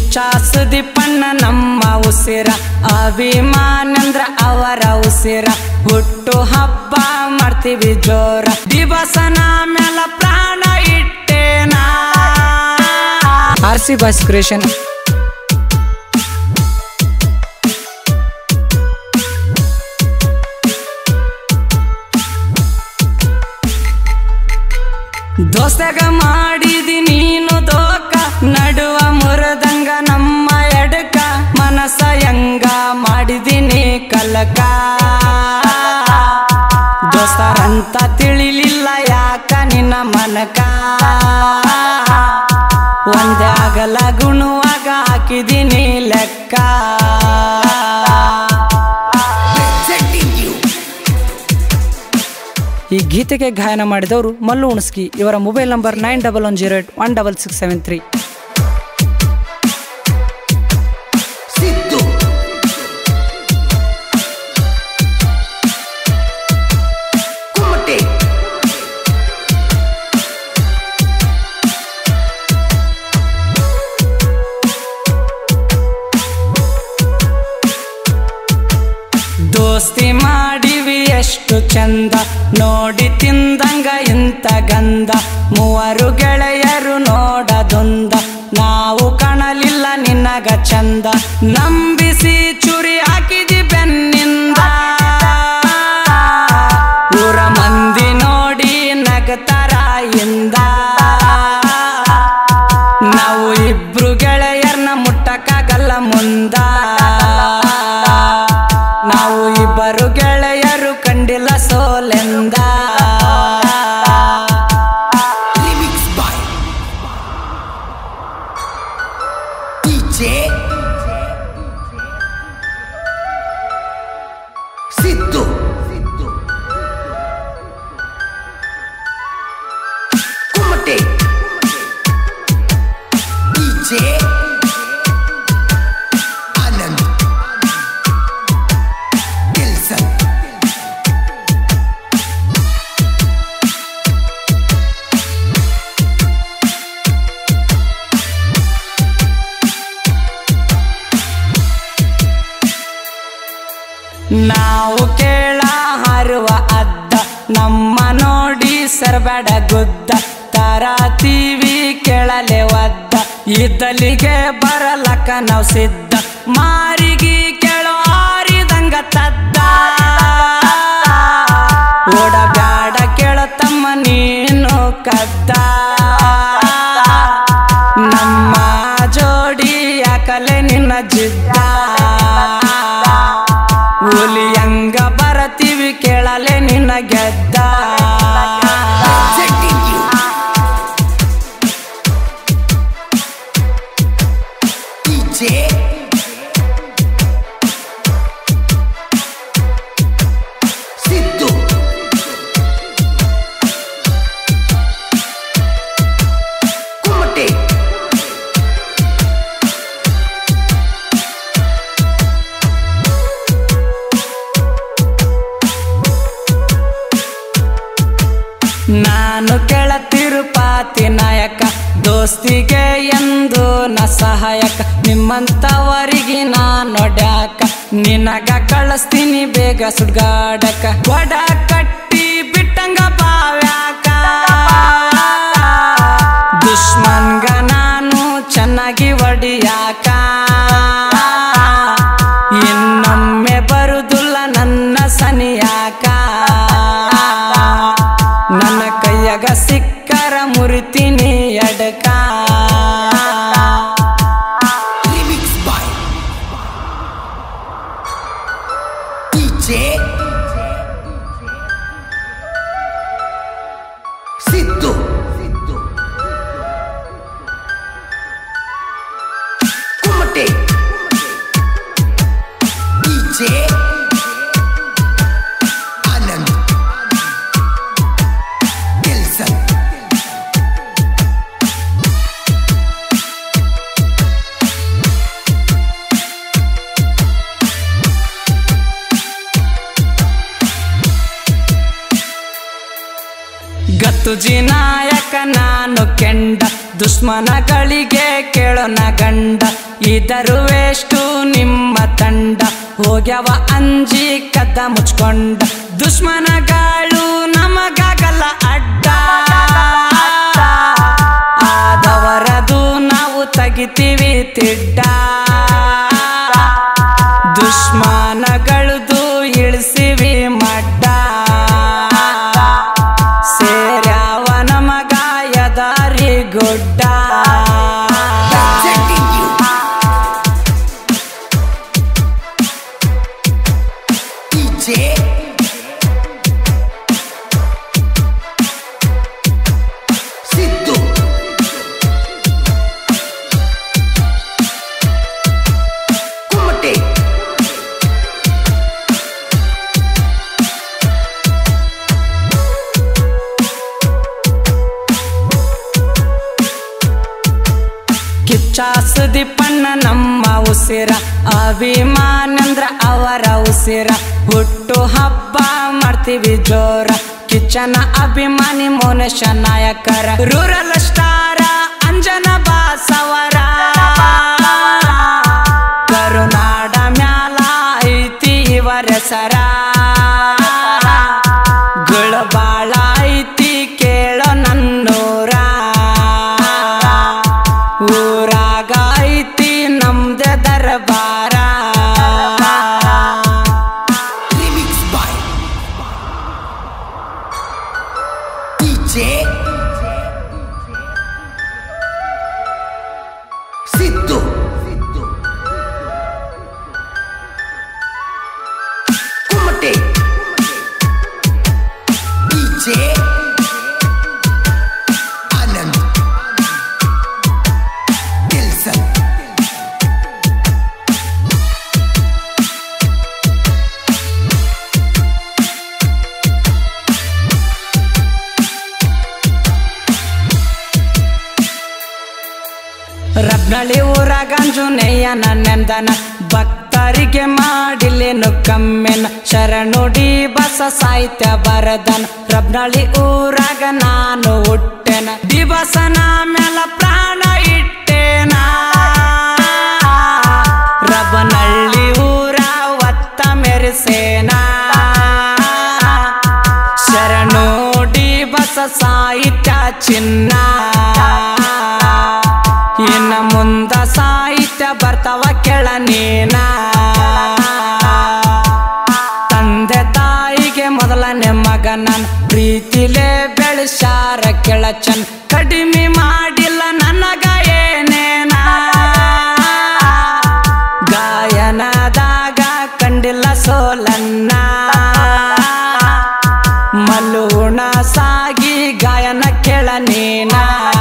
ವಿಶ್ವಾಸ ದೀಪಣ್ಣ ನಮ್ಮ ಉಸಿರ ಅಭಿಮಾನಂದ್ರ ಅವರ ಉಸಿರ ಹುಟ್ಟು ಹಬ್ಬ ಮಾಡ್ತೀವಿ ಜೋರ ದಿವಸನ ಮೇಲ ಪ್ರಾಣ ಇಟ್ಟೇನಾ ಆರ್ ಸಿ ಬಾಯ್ಸ್ ಕ್ರಿಯೇಷನ್ ದೋಸ್ತಾಗ ಮಾಡಿದಿ ನೀನು ದೋಕ ನಡುವ ಮುರದಂಗ ನಮ್ಮ ಎಡಕ ಮನಸ ಹೆಂಗ ಮಾಡಿದಿನಿ ಕಲಕ ದೋಸ್ತರಂತ ತಿಳಿಲಿಲ್ಲ ಯಾಕ ನಿನ್ನ ಮನಕ ಒಂದೇ ಆಗಲ ಗುಣವಾಗ ಹಾಕಿದಿನಿ ಲೆಕ್ಕ Presenting you. ಈ ಗೀತೆಗೆ ಗಾಯನ ಮಾಡಿದವರು ಮಲ್ಲು ಉಣಸ್ಕಿ ಇವರ mobile number nine double one zero eight one double six seven three Siddu. Kumate. ದೋಸ್ತಿ ಮಾಡಿವಿ ಎಷ್ಟು ಚಂದ ನೋಡಿ ತಿಂದಂಗ ಇಂತ ಗಂಧ ಮೂವರು ಗೆಳೆಯರು ನೋಡದೊಂದ ನಾವು ಕಾಣಲಿಲ್ಲ ನಿನ್ನಗ ಚಂದ ನಂಬಿಸಿ ಚುರಿ ಹಾಕಿದಿ ಬೆನ್ನಿಂದ ಊರ ಮಂದಿ ನೋಡಿ ನಗತರ ಇಂದ ನಾವು ಇಬ್ರು ಗೆಳೆಯರ್ನ ಮುಟ್ಟಕ್ಕಾಗಲ್ಲ ಮುಂದ ನಾವು ಇಬ್ಬರು ಗೆಳೆಯರು ಕಂಡಿಲ್ಲ ಸೋಲೆಂದ Remix by DJ Siddu. Kumate. DJ Anand. Dilson. ನಾವು ಕೇಳ ಹಾರುವ ಅದ್ದ ನಮ್ಮ ನೋಡಿ ಸರ್ಬೇಡ ಗುದ್ದ ತರಾತೀವಿ ಕೇಳಲೆ ಒದ್ದ ಇದ್ದಲಿಗೆ ಬರಲಕ್ಕ ನಾವು ಸಿದ್ಧ ಮಾರಿಗಿ ಕೇಳೋ ಆರಿದಂಗ ತದ್ದ ಓಡಬ್ಯಾಡ ಕೇಳೋ ತಮ್ಮ ನೀನು ಕದ್ದ ನಮ್ಮ ಜೋಡಿ ಯಾಕಲೆ ನಿನ್ನ ಜಿದ್ದ ಹುಲಿ ಹಂಗ ಬರತೀವಿ ಕೇಳಲೆ ನಿನ್ನ ಗೆದ್ದ Presenting you. DJ Siddu. Kumate. ನಾನು ಕೆಳ ತಿರುಪಾತಿ ನಾಯಕ ದೋಸ್ತಿಗೆ ಎಂದು ನ ಸಹಾಯಕ ನಿಮ್ಮಂತವರಿಗೆ ನಾ ನೊಡ್ಯಾಕ ನಿನಗ ಕಳಿಸ್ತೀನಿ ಬೇಗ ಸುಡ್ಗಾಡಕ ಕೊಡ ಕಟ್ಟಿ ಬಿಟ್ಟಂಗ ಬಾವ್ಯಾಕ ದುಶ್ಮನ್ಗ ನಾನು ಚೆನ್ನಾಗಿ ಒಡಿಯಾಕ ಇನ್ನೊಮ್ಮೆ ಬರುದಿಲ್ಲ ನನ್ನ ಸನಿಯಾಕ ನನ್ನ ಕೈಯಾಗ ಸಿಕ್ಕರ ಮುರಿತೀನಿ ಎಡಕ Remix by DJ Siddu. Kumate. DJ Anand. Dilson. ಗತ್ತುಜಿ ನಾಯಕ ನಾನು ಕೆಂಡ ದುಶ್ಮನಗಳಿಗೆ ಕೇಳೋನ ಗಂಡ ಇದರುವೆಷ್ಟು ನಿಮ್ಮ ತಂಡ ಹೋಗ್ಯವ ಅಂಜಿ ಕದ್ದ ಮುಚ್ಕೊಂಡ ದುಶ್ಮನಗಳು ನಮಗಾಗಲ್ಲ ಅಡ್ಡ ಆದವರದು ನಾವು ತೆಗಿತೀವಿ ತಿಡ್ಡ ದುಶ್ಮನಗಳದು ಇಳಿಸಿವಿ ಮಡ್ಡ ಸೇರ್ಯಾವ ನಮಗ ಯದಾರಿ ಗುಡ್ಡ Presenting you. DJ. Siddu. ಕುಮಟೆ ಕಿಚ್ಚಾಸ ದೀಪಣ್ಣ ನಮ್ಮ ಉಸಿರ ಅಭಿಮಾನಂದ್ರ ಅವರ ಉಸಿರ ಹುಟ್ಟು ಹಬ್ಬ ಮಾಡ್ತೀವಿ ಜೋರ ಕಿಚ್ಚನ ಅಭಿಮಾನಿ ಮೋನೇಶ ನಾಯಕರ ರೂರಲ್ ಸ್ಟಾರ ಅಂಜನ ಬಾಸವರ ಕರುನಾಡ ಮ್ಯಾಲ ಐತಿ ಇವರ ಸರ ಗುಳಬಾಳ ಐತಿ ಕೇಳೋ ನನ್ನೂರ ಊರಾಗ ಐತಿ ನಮ್ದೆ ದರ್ಬಾರ Remix by DJ Siddu ಕುಮಟೆ DJ Anand ಗೆಲ್ಸನ್ ರಬ್ನಳ್ಳಿ ಊರಾಗ ಅಂಜುನೇಯನ ನೆಂದನ ಭಕ್ತರಿಗೆ ಮಾಡಿಲ್ಲೇನು ಕಮ್ಮೆನ ಶರಣುಡಿ ಬಸ ಸಾಹಿತ್ಯ ಬರದನ ರಬ್ನಳ್ಳಿ ಊರಾಗ ನಾನು ಹುಟ್ಟೆನ ದಿವಸನ ಮೇಲ ಪ್ರಾಣ ಇಟ್ಟೇನ ರಬನಳ್ಳಿ ಊರ ಒತ್ತ ಮೆರೆಸೇನ ಶರಣೋಡಿ ಬಸ ಸಾಹಿತ್ಯ ಚಿನ್ನ ಇನ್ನ ಮುಂದ ಸಾಹಿತ್ಯ ಬರ್ತಾವ ಕೆಳ ನೀನ ತಂದೆ ತಾಯಿಗೆ ಮೊದಲನೇ ಮಗ ನನ್ ಪ್ರೀತಿಲೇ ಬೆಳೆಸಾರ ಕೆಳ ಚನ್ ಕಡಿಮೆ ಮಾಡಿಲ್ಲ ನನಗ ಏನೇನ ಗಾಯನದಾಗ ಕಂಡಿಲ್ಲ ಸೋಲನ್ನ ಮಲ್ಲುಣ ಸಾಗಿ ಗಾಯನ ಕೆಳ ನೀನ